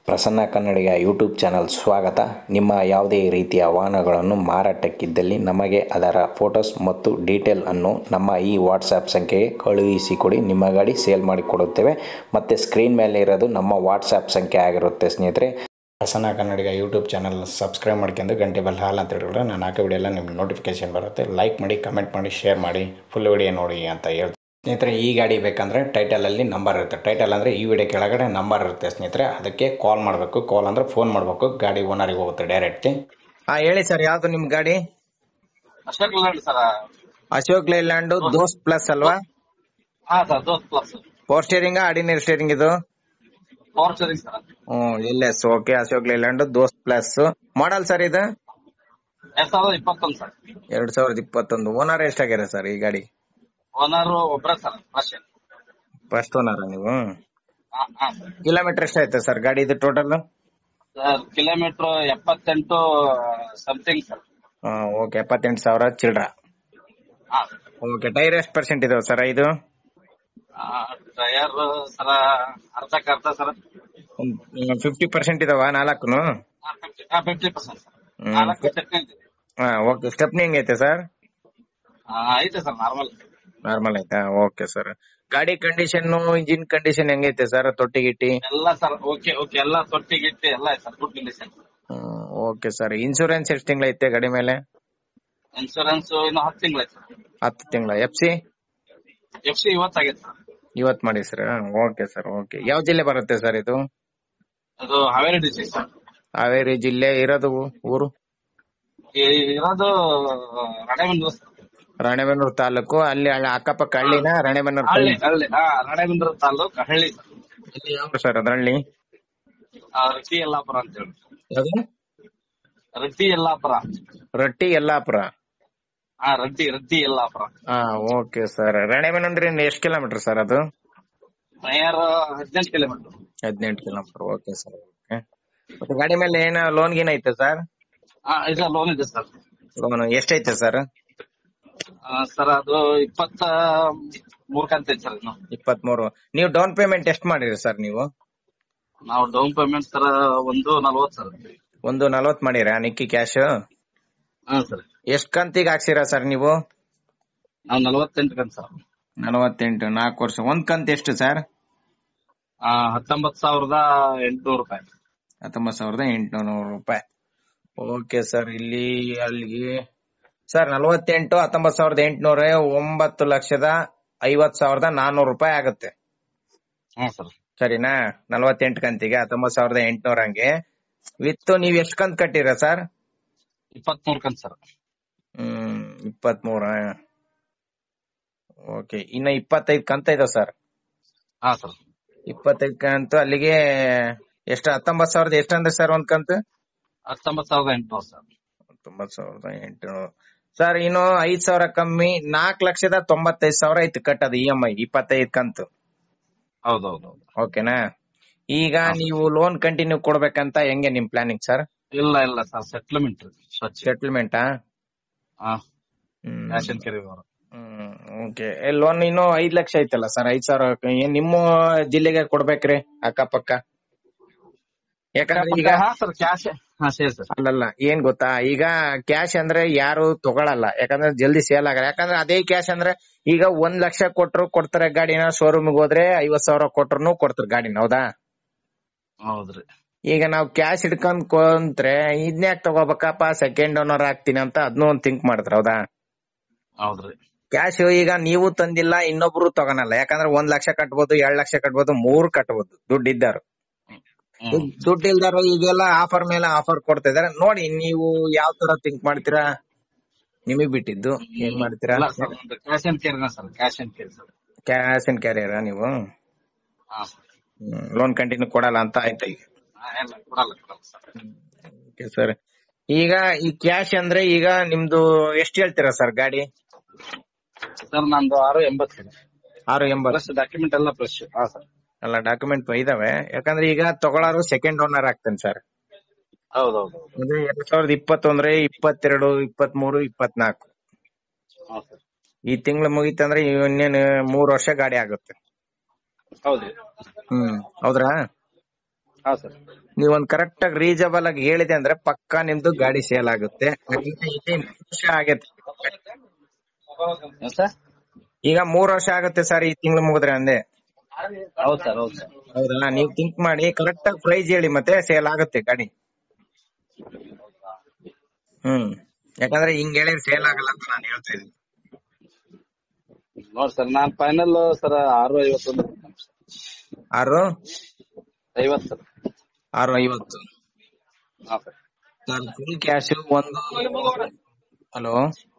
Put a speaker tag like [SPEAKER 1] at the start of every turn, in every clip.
[SPEAKER 1] Prasanna Kannadiga YouTube channel ಸ್ವಾಗತ ನಿಮ್ಮ ಯಾವುದೇ ರೀತಿಯ ವಾಹನಗಳನ್ನು ಮಾರಾಟಕ್ಕಿದ್ದಲ್ಲಿ ನಮಗೆ ಅದರ ಫೋಟೋಸ್ ಮತ್ತು ಡೀಟೇಲ್ ಅನ್ನು ನಮ್ಮ ಈ ವಾಟ್ಸಪ್ ಸಂಖ್ಯೆಗೆ ಕಳುಹಿಸಿಕೊಡಿ ನಿಮ್ಮ ಗಾಡಿ ಸೇಲ್ ಮಾಡಿ ಕೊಡುತ್ತೇವೆ ಮತ್ತು ಸ್ಕ್ರೀನ್ ಮೇಲೆ ಇರೋದು ನಮ್ಮ ವಾಟ್ಸಪ್ ಸಂಖ್ಯೆ ಆಗಿರುತ್ತೆ ಸ್ನೇಹಿತರೆ Prasanna Kannadiga YouTube channel subscribe ಮಾಡ್ಕೊಂಡು ಗಂಟೆ ಬೆಲ್ ಹಾಲ್ ಅಂತ ಹೇಳಿದ್ರೆ ನಾನು ಹಾಕೋ ವಿಡಿಯೋ ಎಲ್ಲ ನಿಮ್ಗೆ ನೋಟಿಫಿಕೇಶನ್ ಬರುತ್ತೆ ಲೈಕ್ ಮಾಡಿ ಕಮೆಂಟ್ ಮಾಡಿ ಶೇರ್ ಮಾಡಿ ಫುಲ್ ವಿಡಿಯೋ ನೋಡಿ ಅಂತ ಹೇಳ್ತೀನಿ ಸ್ನೇಹಿತರೆ ಈ ಗಾಡಿ ಬೇಕಂದರೆ ಟೈಟಲಲ್ಲಿ ನಂಬರ್ ಇರುತ್ತೆ ಟೈಟಲ್ ಅಂದರೆ ಈ ವಿಡಿಯೋ ಕೆಳಗಡೆ ನಂಬರ್ ಇರುತ್ತೆ ಸ್ನೇಹಿತರೆ ಅದಕ್ಕೆ ಕಾಲ್ ಮಾಡಬೇಕು ಕಾಲ್ ಅಂದರೆ ಫೋನ್ ಮಾಡಬೇಕು ಗಾಡಿ ಓನರಿಗೆ ಹೋಗುತ್ತೆ ಡೈರೆಕ್ಟ್ಲಿ
[SPEAKER 2] ಹಾ ಹೇಳಿ ಸರ್ ಯಾವ್ದು ನಿಮ್ ಗಾಡಿ
[SPEAKER 3] ಅಶೋಕ್ ಲೇಲ್ಯಾಂಡ್ ಸರ್
[SPEAKER 2] ಅಶೋಕ್ ಲೈಲ್ಯಾಂಡ್ ದೋಸ್ತ್ ಪ್ಲಸ್ ಅಲ್ವಾ
[SPEAKER 3] ಹಾ sir Dost plus
[SPEAKER 2] four steering ordinary steering ಇದು
[SPEAKER 3] power steering sir
[SPEAKER 2] hmm L S okay Ashok Leyland Dost plus model sir ಇದು
[SPEAKER 3] ಎರಡ್ ಸಾವಿರದ ಇಪ್ಪತ್ತೊಂದು ಸರ್
[SPEAKER 2] ಎರಡ್ ಸಾವಿರದ ಇಪ್ಪತ್ತೊಂದು ಓನರ್ ಎಷ್ಟಾಗ್ಯಾರ ಸರ್ ಈ ಗಾಡಿ
[SPEAKER 3] ಓನರ್ ಒಬ್ರ ಸರ್ ಫಸ್ಟ್
[SPEAKER 2] ಫಸ್ಟ್ ಓನರ್ ನೀವು
[SPEAKER 3] ಹಾ ಹಾ ಸರ್
[SPEAKER 2] ಕಿಲೋಮೀಟರ್ ಎಷ್ಟಾಯ್ತು ಸರ್ ಗಾಡಿ ಇದು ಟೋಟಲ್
[SPEAKER 3] ಸರ್ ಕಿಲೋಮೀಟರ್ ಎಪ್ಪತ್ತೆಂಟು ಸಮಥಿಂಗ್ ಸರ್
[SPEAKER 2] ಓಕೆ ಎಪ್ಪತ್ತೆಂಟು ಸಾವಿರ ಚಿಲ್ಡ್ರ
[SPEAKER 3] ಹಾ
[SPEAKER 2] ಓಕೆ ಟೈರ್ ಎಷ್ಟು ಪರ್ಸೆಂಟ್ ಇದಾವೆ ಸರ್ ಇದು
[SPEAKER 3] ಟಯರ್ ಸರ ಅರ್ಧಕ್ಕೆ ಅರ್ಧ ಸರ್
[SPEAKER 2] ಫಿಫ್ಟಿ ಪರ್ಸೆಂಟ್ ಇದಾವ ನಾಲ್ಕು
[SPEAKER 3] ಫಿಫ್ಟಿ ಪರ್ಸೆಂಟ್ ಸರ್
[SPEAKER 2] ಹ್ಮ್.
[SPEAKER 3] ನಾಲ್ಕು ಚಟ್ನಿ ಐತೆ
[SPEAKER 2] ಹಾ ಓಕೆ ಸ್ಟೆಪ್ನಿ ಹೆಂಗೈತೆ ಸರ್
[SPEAKER 3] ಆ, ಐತೆ ಸರ್ ನಾರ್ಮಲ್
[SPEAKER 2] ನಾರ್ಮಲ್ ಆಯ್ತಾ ಓಕೆ ಸರ್ ಗಾಡಿ ಕಂಡೀಷನ್ ಇಂಜಿನ್ ಕಂಡೀಷನ್ ಹೆಂಗೈತೆ ಸರ್ ತೊಟ್ಟಿ ಗಿಟ್ಟಿ
[SPEAKER 3] ಎಲ್ಲ ಸರ್ ಓಕೆ ಓಕೆ ಎಲ್ಲ ತೊಟ್ಟಿ ಗಿಟ್ಟಿ ಎಲ್ಲ ಐತೆ sir good condition
[SPEAKER 2] okay sir insurance ಎಷ್ಟು ತಿಂಗಳೈತೆ ಗಾಡಿ ಮೇಲೆ
[SPEAKER 3] ಇನ್ಶೂರೆನ್ಸ್ ಇನ್ನು ಹತ್ತು ತಿಂಗಳು ಐತೆ ಸರ್
[SPEAKER 2] ಹತ್ತು ತಿಂಗಳ ಎಫ್ ಸಿ
[SPEAKER 3] ಎಫ್ ಸಿ ಇವತ್ತಾಗೈತೆ ಸರ್
[SPEAKER 2] ಇವತ್ ಮಾಡಿ ಸರ್ ಓಕೆ ಸರ್ ಓಕೆ ಯಾವ ಜಿಲ್ಲೆ ಬರುತ್ತೆ ಸರ್ ಇದು
[SPEAKER 3] ಅದು ಹಾವೇರಿ ಡಿಸ್ಟ್ರಿಕ್ಟ್ ಸರ್
[SPEAKER 2] ಹಾವೇರಿ ಜಿಲ್ಲೆ ಇರೋದು ಊರು
[SPEAKER 3] ಈ- ಇರೋದು ರಾಣೆಬೆನ್ನೂರು ಸರ್.
[SPEAKER 2] ರಾಣೆಬೆನ್ನೂರು ತಾಲೂಕು ಅಲ್ಲಿ ಹಳ್ಳಿ- ಅಕ್ಕಪಕ್ಕ ಹಳ್ಳಿನ ರಾಣೆಬೆನ್ನೂರು
[SPEAKER 3] ಹಳ್ಳಿ ಹಳ್ಳಿ ಹಾ ರಾಣೆಬೆನ್ನೂರು ತಾಲೂಕ್ ಹಳ್ಳಿ
[SPEAKER 2] ಇಲ್ಲಿ ಯಾವ ಸರ್ ಅದ್ರ ಹಳ್ಳಿ
[SPEAKER 3] ಆ, ರಟ್ಟಿ ಯಲ್ಲಾಪುರ ಅಂತ ಹೇಳಿ
[SPEAKER 2] ಯಾವ್ದು
[SPEAKER 3] ರಟ್ಟಿ ಯಲ್ಲಾಪುರ
[SPEAKER 2] ರೊಟ್ಟಿ ಯಲ್ಲಾಪುರ
[SPEAKER 3] ಹಾ ರಟ್ಟಿ ರಟ್ಟಿ ಯಲ್ಲಾಪುರ
[SPEAKER 2] ಹಾ ಓಕೆ ಸರ್ ರಾಣೆಬೆನ್ನೂರಿಂದ ಎಷ್ಟು ಕಿಲೋಮೀಟರ್ ಸರ್ ಅದು
[SPEAKER 3] ನಿಯರ್ ಹದಿನೆಂಟು ಕಿಲೋಮೀಟರ್
[SPEAKER 2] ಹದಿನೆಂಟು ಕಿಲೋಮೀಟರ್ ಓಕೆ ಸರ್ ಓಕೆ ಮತ್ತೆ ಗಾಡಿ ಮೇಲೆ ಏನ ಲೋನ್ ಗೀನ್ ಐತೆ ಸರ್
[SPEAKER 3] ಹಾ ಇದು ಲೋನ್ ಇದೆ ಸರ್
[SPEAKER 2] ಲೋನ್ ಎಷ್ಟೈತೆ ಸರ್
[SPEAKER 3] ಸರ್ ಅದು ಇಪ್ಪತ್ತ ಮೂರ್ ಕಂತ ಐತೆ ಸರ್ ಇನ್ನು
[SPEAKER 2] ಇಪ್ಪತ್ಮೂರು ನೀವು ಡೌನ್ ಪೇಮೆಂಟ್ ಎಷ್ಟು ಮಾಡಿರಿ ಸರ್ ನೀವು
[SPEAKER 3] ನಾವು ಡೌನ್ ಪೇಮೆಂಟ್ ಸರ್ ಒಂದು ನಲ್ವತ್ತು ಸರ್
[SPEAKER 2] ಒಂದು ನಲ್ವತ್ ಮಾಡಿರಾ ನಿಕ್ಕಿ ಕ್ಯಾಶ್
[SPEAKER 3] ಹಾ ಸರ್
[SPEAKER 2] ಎಷ್ಟ್ ಕಂತಿಗೆ ಹಾಕ್ಸಿರಾ ಸರ್ ನೀವು
[SPEAKER 3] ನಾವು ನಲ್ವತ್ತೆಂಟು ಕಂತ ಸರ್
[SPEAKER 2] ನಲವತ್ತೆಂಟು ನಾಲ್ಕು ವರ್ಷ ಒಂದ್ ಕಂತ್ ಎಷ್ಟು ಸರ್
[SPEAKER 3] ಆ, ಹತ್ತೊಂಬತ್ತು ಸಾವಿರದ ಎಂಟುನೂರು ರೂಪಾಯಿ
[SPEAKER 2] ಹತ್ತೊಂಬತ್ ಸಾವಿರದ ಎಂಟುನೂರು ರೂಪಾಯಿ ಓಕೆ ಸರ್ ಇಲ್ಲಿ ಅಲ್ಲಿಗೆ ಸರ್ ನಲವತ್ತೆಂಟು ಹತ್ತೊಂಬತ್ ಸಾವಿರದ ಎಂಟುನೂರ ಒಂಬತ್ತು ಲಕ್ಷದ ಐವತ್ ಸಾವಿರದ ನಾನ್ನೂರು ರೂಪಾಯಿ ಆಗುತ್ತೆ
[SPEAKER 3] ಹಾ ಸರ್
[SPEAKER 2] ಸರಿನಾ ನಲವತ್ತೆಂಟು ಕಂತಿಗೆ ಹತ್ತೊಂಬತ್ ಸಾವಿರದ ಎಂಟುನೂರ ಹಂಗೆ ವಿತ್ ನೀವ್ ಎಷ್ಟ್ ಕಂತ್ ಕಟ್ಟಿರಾ ಸರ್
[SPEAKER 3] ಇಪ್ಪತ್ಮೂರು ಕಂತ ಸರ್
[SPEAKER 2] ಹ್ಮ್ ಇಪ್ಪತ್ಮೂರ ಓಕೆ ಇನ್ನ ಇಪ್ಪತ್ತೈದು ಕಂತ ಇದಾವ ಸರ್
[SPEAKER 3] ಹಾ ಸರ್
[SPEAKER 2] ಇಪ್ಪತ್ತೈದು ಕಂತು ಅಲ್ಲಿಗೆ ಎಷ್ಟು ಹತ್ತೊಂಬತ್ ಸಾವಿರದ ಎಷ್ಟು ಅಂದ್ರೆ ಸರ್ ಒಂದ್ ಕಂತು
[SPEAKER 3] ಹತ್ತೊಂಬತ್ತು ಸಾವಿರದ ಎಂಟುನೂರು ಸರ್
[SPEAKER 2] ಹತ್ತೊಂಬತ್ ಸಾವಿರದ ಎಂಟುನೂರು ಸರ್ ಇನ್ನು ಐದ್ ಸಾವಿರ ಕಮ್ಮಿ ನಾಲ್ಕು ಲಕ್ಷದ ತೊಂಬತ್ತೈದು ಸಾವಿರ ಐತಿ ಕಟ್ಟದು ಇ ಎಂ ಐ ಇಪ್ಪತ್ತೈದು ಕಂತು
[SPEAKER 3] ಹೌದೌದು
[SPEAKER 2] ಓಕೆನಾ ಈಗ ನೀವು ಲೋನ್ ಕಂಟಿನ್ಯೂ ಕೊಡ್ಬೇಕಂತ ಹೆಂಗೆ ನಿಮ್ ಪ್ಲಾನಿಂಗ್ ಸರ್
[SPEAKER 3] ಇಲ್ಲ ಇಲ್ಲ ಸರ್ ಸೆಟ್ಲ್ಮೆಂಟ್ ಸ್ವಚ್ಛ
[SPEAKER 2] ಸೆಟಲ್ಮೆಂಟಾ
[SPEAKER 3] ಹಾ
[SPEAKER 2] ಹ್ಮ್
[SPEAKER 3] ರೇಷನ್ ಕೆರೆ ಅವರು
[SPEAKER 2] ಹ್ಮ್ ಓಕೆ ಲೋನ್ ಇನ್ನು ಐದ್ ಲಕ್ಷ ಐತಲ್ಲ ಸರ್ ಐದ್ ಸಾವಿರ ಏನ್ ನಿಮ್ಮ ಜಿಲ್ಲೆಗೆ ಕೊಡ್ಬೇಕ್ರಿ ಅಕ್ಕಪಕ್ಕ ಯಾಕಂದ್ರೆ ಈಗ
[SPEAKER 3] ಹಾ ಸರ್ ಕ್ಯಾಶ್ ಹಾ ಸರಿ ಸರ್
[SPEAKER 2] ಅಲ್ಲಲ್ಲ ಏನ್ ಗೊತ್ತಾ ಈಗ ಕ್ಯಾಶ್ ಅಂದ್ರೆ ಯಾರು ತಗೊಳಲ್ಲ ಯಾಕಂದ್ರೆ ಜಲ್ದಿ ಸೇಲ್ ಆಗಲ್ಲ ಯಾಕಂದ್ರೆ ಅದೇ ಕ್ಯಾಶ್ ಅಂದ್ರೆ ಈಗ ಒಂದ್ ಲಕ್ಷ ಕೊಟ್ರು ಕೊಡ್ತಾರೆ ಗಾಡಿನ ಶೋರೂಮ್ ಹೋದ್ರೆ ಐವತ್ ಸಾವಿರ ಕೊಟ್ರು ಕೊಡ್ತಾರೆ ಗಾಡಿನ ಹೌದಾ
[SPEAKER 3] ಹೌದ್ರಿ
[SPEAKER 2] ಈಗ ನಾವು ಕ್ಯಾಶ್ ಹಿಡ್ಕೊಂಡ್ ಕುಂತ್ರೆ ಇದ್ನ್ಯಾಕ್ ತಗೋಬೇಕಪ್ಪ ಸೆಕೆಂಡ್ ಓನರ್ ಆಗ್ತೀನಿ ಅಂತ ಅದ್ನೂ ಒಂದ್ ಥಿಂಕ್ ಮಾಡಿದ್ರ ಹೌದಾ
[SPEAKER 3] ಹೌದ್ರಿ
[SPEAKER 2] ಕ್ಯಾಶ್ ಈಗ ನೀವು ತಂದಿಲ್ಲ ಇನ್ನೊಬ್ರು ತಗೊನಲ್ಲ ಯಾಕಂದ್ರೆ ಒಂದ್ ಲಕ್ಷ ಕಟ್ಬೋದು ಎರಡ್ ಲಕ್ಷ ಕಟ್ಬೋದು ಮೂರ್ ಕಟ್ಬೋದು ದುಡ್ಡು ಇದ್ದಾರು
[SPEAKER 3] ಹ್ಮ್.
[SPEAKER 2] ದುಡ್ಡು ಇಲ್ದಾರು ಈಗೆಲ್ಲ ಆಫರ್ ಮೇಲೆ ಆಫರ್ ಕೊಡ್ತಾ ಇದಾರೆ ನೋಡಿ ನೀವು ಯಾವ ತರ ಥಿಂಕ್ ಮಾಡ್ತೀರಾ ನಿಮಗ್ ಬಿಟ್ಟಿದ್ದು ಏನ್ ಮಾಡ್ತೀರಾ
[SPEAKER 3] ಇಲ್ಲ ಸರ್ ಕ್ಯಾಶ್ ಅಂಡ್ ಕೇರಿನ sir cash and carry sir
[SPEAKER 2] cash and carrier ನೀವು
[SPEAKER 3] ಹಾ
[SPEAKER 2] ಲೋನ್ ಕಂಟಿನ್ಯೂ ಕೊಡಲ್ಲ ಅಂತ ಆಯ್ತಾ ಈಗ
[SPEAKER 3] ಹಾ, ಇಲ್ಲ ಕೊಡಲ್ಲ ಕೊಡಲ್ಲ ಸರ್
[SPEAKER 2] ಓಕೆ ಸರ್ ಈಗ ಈ ಕ್ಯಾಶ್ ಅಂದ್ರೆ ಈಗ ನಿಮ್ದು ಎಷ್ಟ್ ಹೇಳ್ತೀರಾ ಸರ್ ಗಾಡಿ
[SPEAKER 3] ಸರ್ ನಂದು ಆರು ಎಂಬತ್ತು
[SPEAKER 2] ಆರು ಎಂಬತ್ತು
[SPEAKER 3] ಪ್ಲಸ್ ಡಾಕ್ಯುಮೆಂಟ್ ಎಲ್ಲ ಫ್ರೆಶ್ ಹಾ ಸರ್
[SPEAKER 2] ಅಲ್ಲ ಡಾಕ್ಯುಮೆಂಟ್ ಇದಾವೆ ಯಾಕಂದ್ರೆ ಈಗ ತಗೊಳ್ಳೋರು ಸೆಕೆಂಡ್ ಓನರ್ ಆಗ್ತಾನೆ ಸರ್
[SPEAKER 3] ಹೌದೌದು
[SPEAKER 2] ಅಂದ್ರೆ ಎರಡ್ ಸಾವಿರದ ಇಪ್ಪತ್ತೊಂದ್ರೆ ಇಪ್ಪತ್ತೆರಡು ಇಪ್ಪತ್ಮೂರು ಇಪ್ಪತ್ನಾಲ್ಕು
[SPEAKER 3] ಹಾ ಸರ್
[SPEAKER 2] ಈ ತಿಂಗಳು ಮುಗಿತಂದ್ರೆ ಇನ್ನೇನು ಮೂರ್ ವರ್ಷ ಗಾಡಿ ಆಗುತ್ತೆ
[SPEAKER 3] ಹೌದ್ರಿ
[SPEAKER 2] ಹ್ಮ್ ಹೌದ್ರಾ
[SPEAKER 3] ಹಾ ಸರ್
[SPEAKER 2] ನೀವೊಂದ್ ಕರೆಕ್ಟ್ ಆಗಿ ರೀಸನಬಲ್ ಆಗಿ ಹೇಳಿದೆ ಅಂದ್ರೆ ಪಕ್ಕಾ ನಿಮ್ದು ಗಾಡಿ ಸೇಲ್ ಆಗುತ್ತೆ ಯಾಕಂದ್ರೆ ಇಲ್ಲಿ ಮೂರ್ ವರ್ಷ ಆಗೈತೆ
[SPEAKER 3] ಏನ್ ಸರ್
[SPEAKER 2] ಈಗ ಮೂರ್ ವರ್ಷ ಆಗುತ್ತೆ ಸರ್ ಈ ತಿಂಗಳು ಮುಗಿದ್ರೆ ಅಂದೆ
[SPEAKER 3] ಹೌದ್ ಸರ್ ಹೌದ್ ಸರ್
[SPEAKER 2] ಹೌದಲ್ಲ ನೀವ್ ಥಿಂಕ್ ಮಾಡಿ ಕರೆಕ್ಟ್ ಆಗಿ ಪ್ರೈಸ್ ಹೇಳಿ ಮತ್ತೆ ಸೇಲ್ ಆಗುತ್ತೆ ಗಾಡಿ ಹ್ಮ್ ಯಾಕಂದ್ರೆ ಹಿಂಗ್ ಹೇಳಿದ್ರೆ ಸೇಲ್ ಆಗಲ್ಲ ಅಂತ ನಾನು ಹೇಳ್ತಾ ಇದ್ದೀನಿ
[SPEAKER 3] ನೋಡ್ ಸರ್ ನಾನ್ ಫೈನಲ್ ಸರ್ ಆರು ಐವತ್ತೊಂದು
[SPEAKER 2] ಆರು
[SPEAKER 3] ಐವತ್ತು ಸರ್
[SPEAKER 2] ಆರು ಐವತ್ತು
[SPEAKER 3] ಹಾ ಸರ್
[SPEAKER 2] ಸರ್ ಫುಲ್ ಕ್ಯಾಶ್ ಒಂದು ಹಲೋ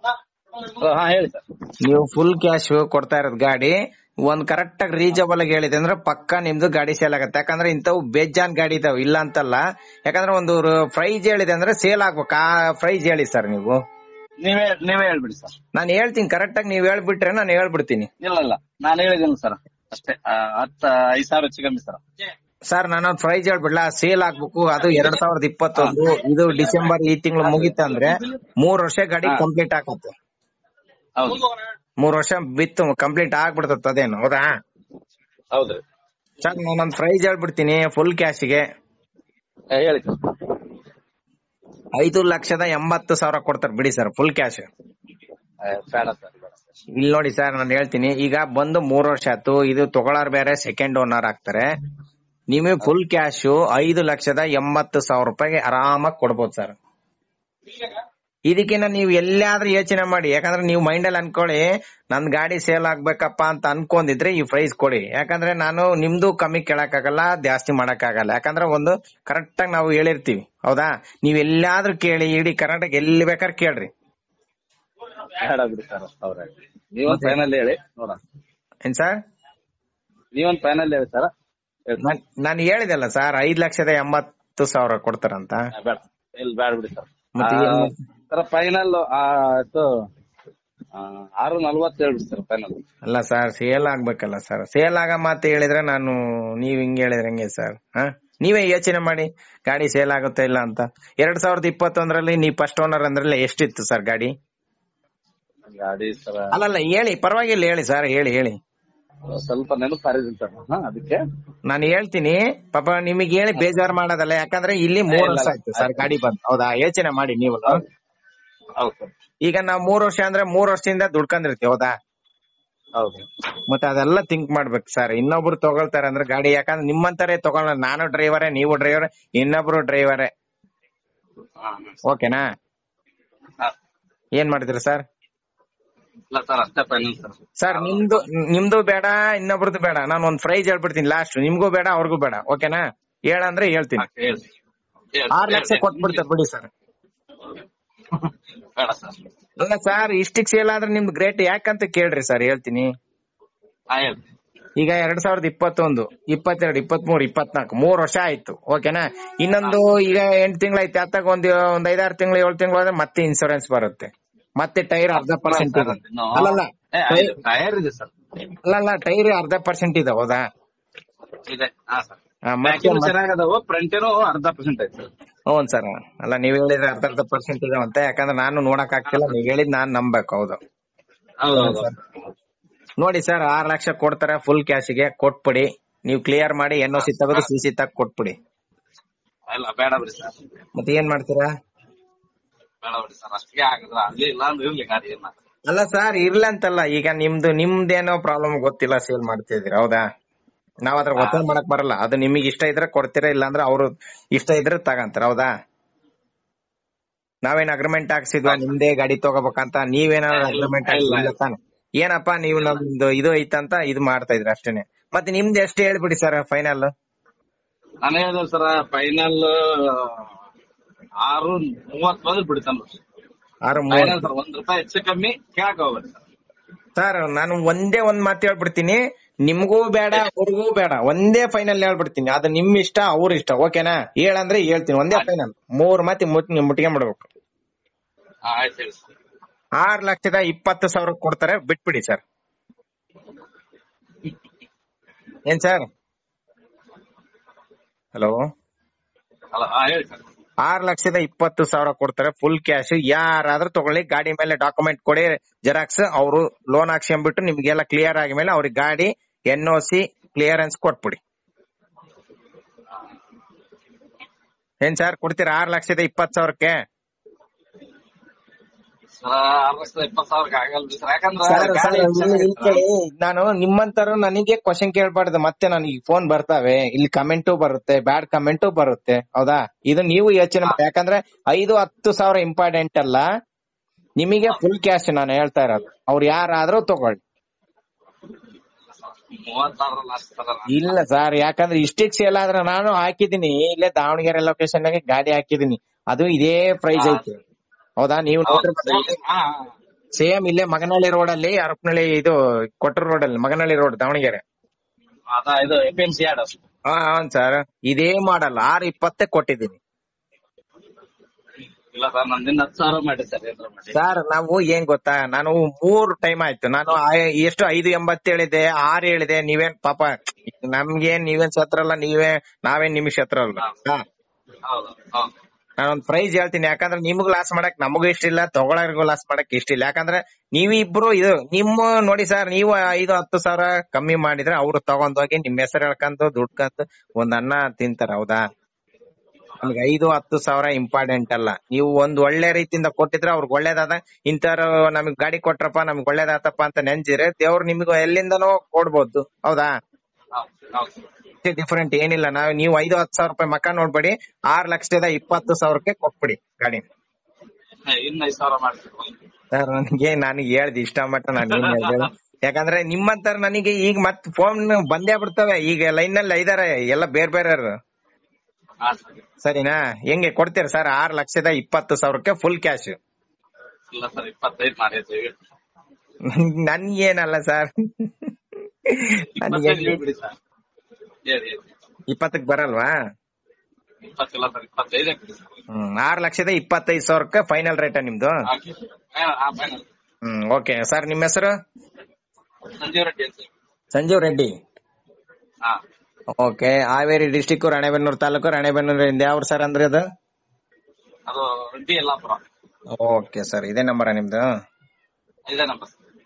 [SPEAKER 3] ಹಾ ಹೇಳಿ ಸರ್
[SPEAKER 2] ನೀವು ಫುಲ್ ಕ್ಯಾಶ್ ಕೊಡ್ತಾ ಇರೋದ್ ಗಾಡಿ ಒಂದ್ ಕರೆಕ್ಟ್ ಆಗಿ ರೀಸನಬಲ್ ಆಗಿ ಹೇಳಿದೆ ಅಂದ್ರೆ ಪಕ್ಕ ನಿಮ್ದು ಗಾಡಿ ಸೇಲ್ ಆಗತ್ತೆ ಯಾಕಂದ್ರೆ ಇಂಥವು ಬೇಜಾನ್ ಗಾಡಿ ಇದಾವೆ ಇಲ್ಲ ಅಂತಲ್ಲ ಯಾಕಂದ್ರೆ ಒಂದು ಪ್ರೈಸ್ ಹೇಳಿದೆ ಅಂದ್ರೆ ಸೇಲ್ ಆಗ್ಬೇಕು ಆ ಪ್ರೈಸ್ ಹೇಳಿ ಸರ್ ನೀವು
[SPEAKER 3] ನೀವೇ ನೀವೇ ಹೇಳ್ಬಿಡಿ ಸರ್
[SPEAKER 2] ನಾನು ಹೇಳ್ತೀನಿ ಕರೆಕ್ಟ್ ಆಗಿ ನೀವ್ ಹೇಳ್ಬಿಟ್ರೆ ನಾನು ಹೇಳ್ಬಿಡ್ತೀನಿ
[SPEAKER 3] ಇಲ್ಲ ಇಲ್ಲ ನಾನು ಹೇಳಿದ್ದೀನಿ ಸರ್ ಅಷ್ಟೇ ಆ, ಹತ್ತ ಐದ್ ಸಾವಿರ ಹೆಚ್ಚು ಕಮ್ಮಿ ಸರ್
[SPEAKER 2] ಸರ್ ನಾನು ಪ್ರೈಸ್ ಹೇಳ್ಬಿಡ್ಲಾ ಸೇಲ್ ಆಗ್ಬೇಕು ಅದು ಎರಡ್ ಸಾವಿರದ ಇಪ್ಪತ್ತೊಂದು ಇದು ಡಿಸೆಂಬರ್ ಈ ತಿಂಗಳು ಮುಗಿತಂದ್ರೆ ಮೂರ್ ವರ್ಷ ಗಾಡಿ
[SPEAKER 3] ಹಾ.
[SPEAKER 2] ಕಂಪ್ಲೀಟ್ ಆಗತ್ತೆ
[SPEAKER 3] ಹೌದು
[SPEAKER 2] ಮೂರ್ ವರ್ಷ ಬಿತ್ತು ಕಂಪ್ಲೀಟ್ ಆಗ್ಬಿಡ್ತತ್ ಅದೇನು ಹೌದಾ
[SPEAKER 3] ಹೌದ್ರಿ
[SPEAKER 2] ಸರ್ ನಾನೊಂದ್ ಪ್ರೈಸ್ ಹೇಳ್ಬಿಡ್ತೀನಿ ಫುಲ್ ಕ್ಯಾಶ್ಗೆ
[SPEAKER 3] ಏ, ಹೇಳಿ ಸರ್
[SPEAKER 2] ಐದು ಲಕ್ಷದ ಎಂಬತ್ತು ಸಾವಿರ ಕೊಡ್ತಾರೆ ಬಿಡಿ ಸರ್ ಫುಲ್ ಕ್ಯಾಶ್
[SPEAKER 3] ಏ, ಬೇಡ ಸರ್ ಬೇಡ ಸರ್
[SPEAKER 2] ಇಲ್ಲಿ ನೋಡಿ ಸರ್ ನಾನು ಹೇಳ್ತೀನಿ ಈಗ ಬಂದು ಮೂರ್ ವರ್ಷ ಆಯ್ತು ಇದು ತಗೊಳ್ಳೋರ್ ಬೇರೆ ಸೆಕೆಂಡ್ ಓನರ್ ಆಗ್ತಾರೆ ನಿಮಗೆ ಫುಲ್ ಕ್ಯಾಶ್ ಐದು ಲಕ್ಷದ ಎಂಬತ್ತು ಸಾವಿರ ರೂಪಾಯಿಗೆ ಆರಾಮಾಗಿ ಕೊಡ್ಬೋದು ಸರ್ ಇದಕ್ಕಿನ್ನ ನೀವು ಎಲ್ಲಾದ್ರೂ ಯೋಚನೆ ಮಾಡಿ ಯಾಕಂದ್ರೆ ನೀವು ಮೈಂಡ್ ಅಲ್ಲಿ ಅನ್ಕೊಳ್ಳಿ ನನ್ ಗಾಡಿ ಸೇಲ್ ಆಗ್ಬೇಕಪ್ಪ ಅಂತ ಅನ್ಕೊಂಡಿದ್ರೆ ಈ ಪ್ರೈಸ್ ಕೊಡಿ ಯಾಕಂದ್ರೆ ನಾನು ನಿಮ್ದು ಕಮ್ಮಿ ಕೇಳಕ್ಕಾಗಲ್ಲ ಜಾಸ್ತಿ ಮಾಡಕ್ಕಾಗಲ್ಲ ಯಾಕಂದ್ರೆ ಒಂದು ಕರೆಕ್ಟ್ ಆಗಿ ನಾವು ಹೇಳಿರ್ತೀವಿ ಹೌದಾ ನೀವ್ ಎಲ್ಲಾದ್ರೂ ಕೇಳಿ ಇಡೀ ಕರ್ನಾಟಕ ಎಲ್ಲಿ ಬೇಕಾದ್ರೆ ಕೇಳ್ರಿ
[SPEAKER 3] ಬೇಡ ಬಿಡಿ ಸರ್ ಅವ್ರೆ ನೀವೊಂದ್ ಫೈನಲ್ ಹೇಳಿ ನೋಡೋಣ
[SPEAKER 2] ಏನ್ ಸರ್
[SPEAKER 3] ನೀವೊಂದ್ ಫೈನಲ್ ಹೇಳಿ ಸರ್ ಹೇಳಿ
[SPEAKER 2] ನಾನ್ ನಾನು ಹೇಳಿದೆಲ್ಲ ಸರ್ ಐದ್ ಲಕ್ಷದ ಎಂಬತ್ತು ಸಾವಿರ ಕೊಡ್ತಾರಂತ
[SPEAKER 3] ಆ, ಬೇಡ ಇಲ್ಲಿ ಬೇಡ ಬಿಡಿ ಸರ್
[SPEAKER 2] ಮತ್ತೆ ಏನ್-
[SPEAKER 3] ಸರ್ ಫೈನಲ್ ಇದು ಆ, ಆರು ನಲ್ವತ್ತು ಹೇಳ್ಬಿಡಿ ಸರ್ ಫೈನಲ್
[SPEAKER 2] ಅಲ್ಲ ಸರ್ ಸೇಲ್ ಆಗ್ಬೇಕಲ್ಲ ಸರ್ ಸೇಲ್ ಆಗ ಮಾತು ಹೇಳಿದ್ರೆ ನಾನು ನೀವ್ ಹಿಂಗ್ ಹೇಳಿದ್ರೆ ಹೆಂಗೆ ಸರ್ ಹ ನೀವೇ ಯೋಚನೆ ಮಾಡಿ ಗಾಡಿ ಸೇಲ್ ಆಗುತ್ತೆ ಇಲ್ಲ ಅಂತ ಎರಡ್ ಸಾವಿರದ ಇಪ್ಪತ್ತೊಂದರಲ್ಲಿ ನೀವ್ ಫಸ್ಟ್ ಓನರ್ ಅಂದ್ರಲ್ಲ ಎಷ್ಟಿತ್ತು ಸರ್ ಗಾಡಿ
[SPEAKER 3] ಗಾಡಿ ಸರ್
[SPEAKER 2] ಅಲ್ಲಲ್ಲ ಹೇಳಿ ಪರವಾಗಿಲ್ಲ ಹೇಳಿ ಸರ್ ಹೇಳಿ ಹೇಳಿ
[SPEAKER 3] ಸ್ವಲ್ಪ ನೆನಪು ಹಾರಿದ್ದೀನಿ ಸರ್ ಹಾ ಅದಕ್ಕೆ
[SPEAKER 2] ನಾನು ಹೇಳ್ತೀನಿ ಪಾಪ ನಿಮಗೆ ಹೇಳಿ ಬೇಜಾರ್ ಮಾಡೋದಲ್ಲ ಯಾಕಂದ್ರೆ ಇಲ್ಲಿ ಮೂರ್ ವರ್ಷ ಆಯ್ತು ಸರ್ ಗಾಡಿ ಬಂದು ಹೌದಾ ಯೋಚನೆ ಮಾಡಿ ನೀವು
[SPEAKER 3] ಹೌದು ಸರ್
[SPEAKER 2] ಈಗ ನಾವ್ ಮೂರ್ ವರ್ಷ ಅಂದ್ರೆ ಮೂರ್ ವರ್ಷದಿಂದ ದುಡ್ಕೊಂಡಿರ್ತೀವಿ ಹೌದಾ
[SPEAKER 3] ಹೌದು
[SPEAKER 2] ಮತ್ತೆ ಅದೆಲ್ಲ ಥಿಂಕ್ ಮಾಡ್ಬೇಕು ಸರ್ ಇನ್ನೊಬ್ರು ತಗೊಳ್ತಾರೆ ಅಂದ್ರೆ ಗಾಡಿ ಯಾಕಂದ್ರೆ ನಿಮ್ಮಂತಾರೆ ತಗೊಳ್ಳ ನಾನು ಡ್ರೈವರೇ ನೀವು ಡ್ರೈವರ್ ಇನ್ನೊಬ್ರು ಡ್ರೈವರೇ
[SPEAKER 3] ಹಾ,
[SPEAKER 2] ಓಕೆನಾ
[SPEAKER 3] ಹಾ.
[SPEAKER 2] ಏನ್ ಮಾಡ್ತೀರಾ ಸರ್
[SPEAKER 3] ಇಲ್ಲ ಸರ್ ಅಷ್ಟೇ ಫೈನಲ್ ಸರ್
[SPEAKER 2] ಸರ್ ನಿಮ್ದು ನಿಮ್ದು ಬೇಡ ಇನ್ನೊಬ್ರದ್ದು ಬೇಡ ನಾನು ಒಂದ್ ಪ್ರೈಸ್ ಹೇಳ್ಬಿಡ್ತೀನಿ ಲಾಸ್ಟ್ ನಿಮ್ಗೂ ಬೇಡ ಅವ್ರಿಗೂ ಬೇಡ ಓಕೆನಾ ಹೇಳಂದ್ರೆ ಹೇಳ್ತೀನಿ
[SPEAKER 3] ಓಕೆ, ಹೇಳಿ ಹೇಳಿ,
[SPEAKER 2] ಆರ್ ಲಕ್ಷ
[SPEAKER 3] ಹೇಳಿ.
[SPEAKER 2] ಕೊಟ್ಬಿಡ್ತಾರೆ ಬಿಡಿ ಸರ್
[SPEAKER 3] ಬೇಡ ಸರ್
[SPEAKER 2] ಅಲ್ಲ ಸರ್ ಇಷ್ಟಿಕ್ ಸೇಲ್ ಆದ್ರೆ ನಿಮ್ದು ಗ್ರೇಟ್ ಯಾಕಂತ ಕೇಳ್ರಿ ಸರ್ ಹೇಳ್ತೀನಿ
[SPEAKER 3] ಹಾ ಹೇಳಿ
[SPEAKER 2] ಈಗ ಎರಡ್ ಸಾವಿರದ ಇಪ್ಪತ್ತೊಂದು ಇಪ್ಪತ್ತೆರಡು ಇಪ್ಪತ್ಮೂರು ಇಪ್ಪತ್ನಾಲ್ಕು ಮೂರ್ ವರ್ಷ ಆಯ್ತು ಓಕೆನಾ ಇನ್ನೊಂದು ಈಗ ಎಂಟು ತಿಂಗಳೈತೆ ಅತ್ತಾಗ ಒಂದ್ ಒಂದ್ ಐದಾರು ತಿಂಗಳು ಏಳು ತಿಂಗಳು ಆದ್ರೆ ಮತ್ತೆ ಇನ್ಸೂರೆನ್ಸ್ ಬರುತ್ತೆ ಮತ್ತೆ ಟೈರ್ ಅರ್ಧ ಪರ್ಸೆಂಟ್ ಇದೆ
[SPEAKER 3] ಇನ್ನು-
[SPEAKER 2] ಅಲ್ಲಲ್ಲ
[SPEAKER 3] ಏ,
[SPEAKER 2] ಟೈ-
[SPEAKER 3] ಐದು ಟೈರ್ ಇದೆ ಸರ್
[SPEAKER 2] ಅಲ್ಲಲ್ಲ ಟೈರ್ ಅರ್ಧ ಪರ್ಸೆಂಟ್ ಇದೆ ಹೌದಾ
[SPEAKER 3] ಇದೆ ಹಾ ಸರ್
[SPEAKER 2] ಆ, ಮತ್ತೆ
[SPEAKER 3] ಬ್ಯಾಕಿನ ಚೆನ್ನಾಗದಾವು ಫ್ರಂಟೇನು ಅರ್ಧ ಪರ್ಸೆಂಟ್ ಐತೆ ಸರ್
[SPEAKER 2] ಹ್ಞೂ ಸರ್ ಅಲ್ಲ ನೀವ್ ಹೇಳಿದ್ರೆ ಅರ್ಧ ಅರ್ಧ ಪರ್ಸೆಂಟ್ ಇದೆ ಅಂತ ಯಾಕಂದ್ರೆ ನಾನು ನೋಡಕ್ ಆಗ್ತಿಲ್ಲ ನೀವ್ ಹೇಳಿದ್ ನಾನ್ ನಂಬೇಕು ಹೌದು
[SPEAKER 3] ಹೌದು ಹೌದು
[SPEAKER 2] ನೋಡಿ ಸರ್ ಆರ್ ಲಕ್ಷ ಕೊಡ್ತಾರೆ ಫುಲ್ ಕ್ಯಾಶಿಗೆ ಕೊಟ್ಬಿಡಿ ನೀವು ಕ್ಲಿಯರ್ ಮಾಡಿ ಎನ್ ಸಿ ತೆಗೆದು ಸಿ ಸಿ ತಗ ಕೊಟ್ಬಿಡಿ
[SPEAKER 3] ಇಲ್ಲ ಬೇಡ ಬಿಡಿ ಸರ್
[SPEAKER 2] ಮತ್ತೆ ಏನ್ ಮಾಡ್ತೀರಾ
[SPEAKER 3] ಬೇಡ ಬಿಡಿ ಸರ್ ಅಷ್ಟಿಗೆ ಆಗಿದ್ರ ಅಲ್ಲಿ ಇಲ್ಲ ಅಂದ್ರೆ ಇರ್ಲಿ ಗಾಡಿ ಏನ
[SPEAKER 2] ಅಲ್ಲ ಸರ್ ಇರ್ಲ ಅಂತಲ್ಲ ಈಗ ನಿಮ್ದು ನಿಮ್ದೇನೋ ಪ್ರಾಬ್ಲಮ್ ಗೊತ್ತಿಲ್ಲ ಸೇಲ್ ಮಾಡ್ತಿದೀರ ಹೌದಾ ನಾವ್ ಅದ್ರ ಒತ್ತಾಯ ಮಾಡಕ್ ಬರಲ್ಲ ಅದು ನಿಮಗೆ ಇಷ್ಟ ಇದ್ರೆ ಕೊಡ್ತೀರಾ ಇಲ್ಲ ಅಂದ್ರೆ ಅವ್ರು ಇಷ್ಟ ಇದ್ರೆ ತಗಂತಾರ ಹೌದಾ ನಾವೇನ್ ಅಗ್ರಿಮೆಂಟ್ ಹಾಕ್ಸಿದ್ವಾ ನಿಮ್ದೇ ಗಾಡಿ ತಗೋಬೇಕಂತ ನೀವೇನಾದ್ರು ಅಗ್ರಿಮೆಂಟ್
[SPEAKER 3] ಇಲ್ಲ.
[SPEAKER 2] ಹಾಕ್ಸಿಲ್ಲ ತಾನೆ ಏನಪ್ಪಾ ನೀವು ನಮ್ದು ಇದು ಐತಂತ ಇದು ಮಾಡ್ತಾ ಇದ್ರಿ ಅಷ್ಟೇನೆ ಮತ್ತೆ ನಿಮ್ದು ಎಷ್ಟು ಹೇಳ್ಬಿಡಿ ಸರ್ ಫೈನಲ್
[SPEAKER 3] ನಾನು ಹೇಳಿದೆ ಸರ್ ಫೈನಲ್ ಆರು ಮೂವತ್ ಬಂದ್ರೆ ಬಿಡ್ತಾನ
[SPEAKER 2] ಆರು
[SPEAKER 3] ಫೈನಲ್ ಸರ್ ಒಂದ್ ರೂಪಾಯಿ ಹೆಚ್ಚು ಕಮ್ಮಿ ಕೇಳಕ್ ಹೋಗ್ಬೇಡಿ ಸರ್
[SPEAKER 2] ಸರ್ ನಾನು ಒಂದೇ ಒಂದ್ ಮಾತು ಹೇಳ್ಬಿಡ್ತೀನಿ ನಿಮ್ಗೂ ಬೇಡ ಅವ್ರಿಗೂ ಬೇಡ ಒಂದೇ ಫೈನಲ್ ಹೇಳ್ಬಿಡ್ತೀನಿ ಅದು ನಿಮ್ ಇಷ್ಟ ಅವ್ರ ಇಷ್ಟ ಓಕೆನಾ ಹೇಳಂದ್ರೆ ಹೇಳ್ತೀನಿ ಒಂದೇ ಫೈನಲ್ ಮೂರ್ ಮಾತಿ ಮುಟ್ಟಿಗೆ ಮಾಡ್ಬೇಕು
[SPEAKER 3] ಹಾ, ಆಯ್ತು ಹೇಳಿ ಸರ್
[SPEAKER 2] ಆರ್ ಲಕ್ಷದ ಇಪ್ಪತ್ತು ಸಾವಿರ ಕೊಡ್ತಾರೆ ಬಿಟ್ಬಿಡಿ ಸರ್ ಏನ್ ಸರ್ ಹಲೋ
[SPEAKER 3] ಅಲ್ಲ ಹಾ, ಹೇಳಿ ಸರ್
[SPEAKER 2] ಆರ್ ಲಕ್ಷದ ಇಪ್ಪತ್ತು ಸಾವಿರ ಕೊಡ್ತಾರೆ ಫುಲ್ ಕ್ಯಾಶ್ ಯಾರಾದ್ರೂ ತಗೊಳ್ಳಿ ಗಾಡಿ ಮೇಲೆ ಡಾಕ್ಯುಮೆಂಟ್ ಕೊಡಿ ಜೆರಾಕ್ಸ್ ಅವರು ಲೋನ್ ಹಾಕ್ಸ್ಕೊಂಡ್ಬಿಟ್ಟು ನಿಮ್ಗೆಲ್ಲ ಕ್ಲಿಯರ್ ಆಗಿದ್ಮೇಲೆ ಅವ್ರಿಗೆ ಗಾಡಿ ಎನ್ ಒ ಸಿ ಕ್ಲಿಯರೆನ್ಸ್ ಕೊಟ್ಬಿಡಿ ಏನ್ ಸರ್ ಕೊಡ್ತೀರಾ ಆರ್ ಲಕ್ಷದ ಇಪ್ಪತ್ ಸಾವಿರಕ್ಕೆ
[SPEAKER 3] ಸರ್ ಆರ್ ಲಕ್ಷದ ಇಪ್ಪತ್ ಸಾವಿರಕ್ಕೆ ಆಗಲ್ರಿ ಸರ್ ಯಾಕಂದ್ರ
[SPEAKER 2] ಸರ್, ಸರ್,
[SPEAKER 3] ಗಾಡಿ
[SPEAKER 2] ಇಲ್ಲಿ- ಇಲ್ಲಿ ಕೇಳಿ, ನಾನು ನಿಮ್ಮಂತರ ನನಗೆ ಕ್ವಶನ್ ಕೇಳ್ಬಾರ್ದು ಮತ್ತೆ ನನಗೆ ಫೋನ್ ಬರ್ತಾವೆ ಇಲ್ಲಿ ಕಮೆಂಟು ಬರುತ್ತೆ ಬ್ಯಾಡ್ ಕಮೆಂಟು ಬರುತ್ತೆ ಹೌದಾ ಇದು ನೀವು ಯೋಚನೆ ಮಾಡಿ ಯಾಕಂದ್ರೆ ಐದು ಹತ್ತು ಸಾವಿರ ಇಂಪಾರ್ಟೆಂಟ್ ಅಲ್ಲ ನಿಮಗೆ ಫುಲ್ ಕ್ಯಾಶ್ ನಾನು ಹೇಳ್ತಾ ಇರೋದು ಅವ್ರು ಯಾರಾದ್ರೂ ತಗೊಳ್ಳಿ
[SPEAKER 3] ಮೂವತ್ತಾರು ಲಾಸ್ಟ್ ಸರ್
[SPEAKER 2] ಇಲ್ಲ ಸರ್ ಯಾಕಂದ್ರೆ ಇಷ್ಟಿಕ್ ಸೇಲ್ ಆದ್ರೆ ನಾನು ಹಾಕಿದೀನಿ ಇಲ್ಲೇ ದಾವಣಗೆರೆ ಲೊಕೇಶನ್ ನಾಗೆ ಗಾಡಿ ಹಾಕಿದೀನಿ ಅದು ಇದೇ ಪ್ರೈಸ್ ಐತೆ ಹೌದಾ ನೀವು ನೋಡ್ರಿ ಸೇಮ್ ಇಲ್ಲೇ ಮಗನಹಳ್ಳಿ ರೋಡ್ ಅಲ್ಲಿ ಹರಪನಹಳ್ಳಿ ಇದು ಕೊಟ್ಟೂರು ರೋಡ್ ಅಲ್ಲಿ ಮಗನಹಳ್ಳಿ ರೋಡ್ ದಾವಣಗೆರೆ
[SPEAKER 3] ಅದ ಇದು ಎ ಪಿ ಎಂ ಸಿ ಆಡ್
[SPEAKER 2] ಹಾ ಹೌನ್ ಸರ್ ಇದೇ ಮಾಡಲ್ಲ ಆರ್ ಇಪ್ಪತ್ತೇ ಕೊಟ್ಟಿದ್ದೀನಿ
[SPEAKER 3] ಇಲ್ಲ ಸರ್ ನಂದಿನ ಹತ್ತು ಸಾವಿರ ಮಾಡಿ ಸರ್ ಏನಾರ ಮಾಡಿ
[SPEAKER 2] ಸರ್ ನಾವು ಏನ್ ಗೊತ್ತಾ ನಾನು ಮೂರ್ ಟೈಮ್ ಆಯ್ತು ನಾನು ಆ- ಎಷ್ಟು ಐದು ಎಂಬತ್ತು ಹೇಳಿದೆ ಆರ್ ಹೇಳಿದೆ ನೀವೇನ್ ಪಾಪ ನಮ್ಗೇನ್ ನೀವೇನ್ ಸತ್ರಲ್ಲ ನೀವೇ ನಾವೇನ್ ನಿಮಿಷ ಹತ್ರ ಅಲ್ಲ ಹಾ.
[SPEAKER 3] ಹೌದು ಹೌದು
[SPEAKER 2] ನಾನೊಂದ್ ಪ್ರೈಸ್ ಹೇಳ್ತೀನಿ ಯಾಕಂದ್ರೆ ನಿಮಗ್ ಲಾಸ್ ಮಾಡಕ್ ನಮಗೂ ಇಷ್ಟ ಇಲ್ಲ ತಗೊಳೋರ್ಗು ಲಾಸ್ ಮಾಡಕ್ ಇಷ್ಟ ಇಲ್ಲ ಯಾಕಂದ್ರೆ ನೀವು ಇಬ್ರು ಇದು ನಿಮ್ಮ ನೋಡಿ ಸರ್ ನೀವು ಐದು ಹತ್ತು ಸಾವಿರ ಕಮ್ಮಿ ಮಾಡಿದ್ರೆ ಅವ್ರು ತಗೊಂಡೋಗಿ ನಿಮ್ ಹೆಸರು ಹೇಳ್ಕೊಂತ ದುಡ್ಕಂತ ಒಂದ್ ಅನ್ನ ತಿಂತಾರ ಹೌದಾ ನಮ್ಗೆ ಐದು ಹತ್ತು ಸಾವಿರ ಇಂಪಾರ್ಟೆಂಟ್ ಅಲ್ಲ ನೀವು ಒಂದ್ ಒಳ್ಳೆ ರೀತಿಯಿಂದ ಕೊಟ್ಟಿದ್ರೆ ಅವ್ರಿಗೆ ಒಳ್ಳೇದಾದ ಇಂಥವ್ರು ನಮಗ್ ಗಾಡಿ ಕೊಟ್ರಪ್ಪ ನಮ್ಗ್ ಒಳ್ಳೇದಾತಪ್ಪ ಅಂತ ನೆನ್ಸಿದ್ರೆ ದೇವ್ರು ನಿಮ್ಗೆ ಎಲ್ಲಿಂದನೋ ಕೊಡ್ಬೋದು ಹೌದಾ
[SPEAKER 3] ಹೌದು ಹೌದು
[SPEAKER 2] ಡಿಫ್ರೆಂಟ್ ಏನಿಲ್ಲ ನಾವ್ ನೀವು ಐದು ಹತ್ತು ಸಾವಿರ ರೂಪಾಯಿ ಮಕ್ಕ ನೋಡ್ಬೇಡಿ ಆರ್ ಲಕ್ಷದ ಇಪ್ಪತ್ತು ಸಾವಿರಕ್ಕೆ ಕೊಟ್ಬಿಡಿ ಗಾಡಿ
[SPEAKER 3] ಹೇ, ಇನ್ನ ಐದು ಸಾವಿರ ಮಾಡ್ತೀವಿ
[SPEAKER 2] ಸರ್ ನನಗೆ ನನಗೆ ಹೇಳ್ದೆ ಇಷ್ಟ ಮಟ್ಟ ನಾನು ಏನ್ ಹೇಳ್ದೆ ಯಾಕಂದ್ರೆ ನಿಮ್ಮಂತರ ನನಗೆ ಈಗ ಮತ್ ಫೋನ್ ಬಂದೇ ಬಿಡ್ತವೆ ಈಗ ಲೈನ್ ನಲ್ಲಿ ಇದಾರೆ ಎಲ್ಲ ಬೇರೆ ಬೇರೆ
[SPEAKER 3] ಹಾ ಸರ್
[SPEAKER 2] ಸರಿನಾ ಹೆಂಗೆ ಕೊಡ್ತೀರಾ ಸರ್ ಆರ್ ಲಕ್ಷದ ಇಪ್ಪತ್ತು ಸಾವಿರಕ್ಕೆ ಫುಲ್ ಕ್ಯಾಶ್
[SPEAKER 3] ಇಲ್ಲ ಸರ್ ಇಪ್ಪತ್ತೈದು ಮಾಡಿದ್ದೀವಿ
[SPEAKER 2] ನನ್ಗೇನಲ್ಲ ಸರ್ ನನಗೆ
[SPEAKER 3] ಇಪ್ಪತ್ತೈದು ಬಿಡಿ ಸರ್ ಹೇಳಿ ಹೇಳಿ.
[SPEAKER 2] ಇಪ್ಪತ್ತಕ್ ಬರಲ್ವಾ
[SPEAKER 3] ಇಪ್ಪತ್ತಿಲ್ಲ ಸರ್ ಇಪ್ಪತ್ತೈದೇ ಬಿಡಿ ಸರ್
[SPEAKER 2] ಹ್ಮ್ ಆರ್ ಲಕ್ಷದ ಇಪ್ಪತ್ತೈದು ಸಾವಿರಕ್ಕೆ ಫೈನಲ್ ರೇಟ್ ನಿಮ್ದು
[SPEAKER 3] ಓಕೆ ಹಾ ಫೈನಲ್
[SPEAKER 2] ಹ್ಮ್ ಓಕೆ ಸರ್ ನಿಮ್ಮ ಹೆಸರು
[SPEAKER 3] ಸಂಜೀವ್ ರೆಡ್ಡಿ ಅಂತ
[SPEAKER 2] ಸಂಜೀವ್ ರೆಡ್ಡಿ
[SPEAKER 3] ಹಾ
[SPEAKER 2] ಓಕೆ ಹಾವೇರಿ ಡಿಸ್ಟಿಕ್ ರಾಣೆಬೆನ್ನೂರು ತಾಲೂಕು ರಾಣೆಬೆನ್ನೂರಿಂದ ಯಾವ ಸರ್ ಅಂದ್ರೆ ಅದು
[SPEAKER 3] ಅದು ರೆಡ್ಡಿ ಯಲ್ಲಾಪುರ
[SPEAKER 2] ಓಕೆ ಸರ್ ಇದೇ ನಂಬರ ನಿಮ್ದು
[SPEAKER 3] ಇದೇ ನಂಬರ್ ಸರ್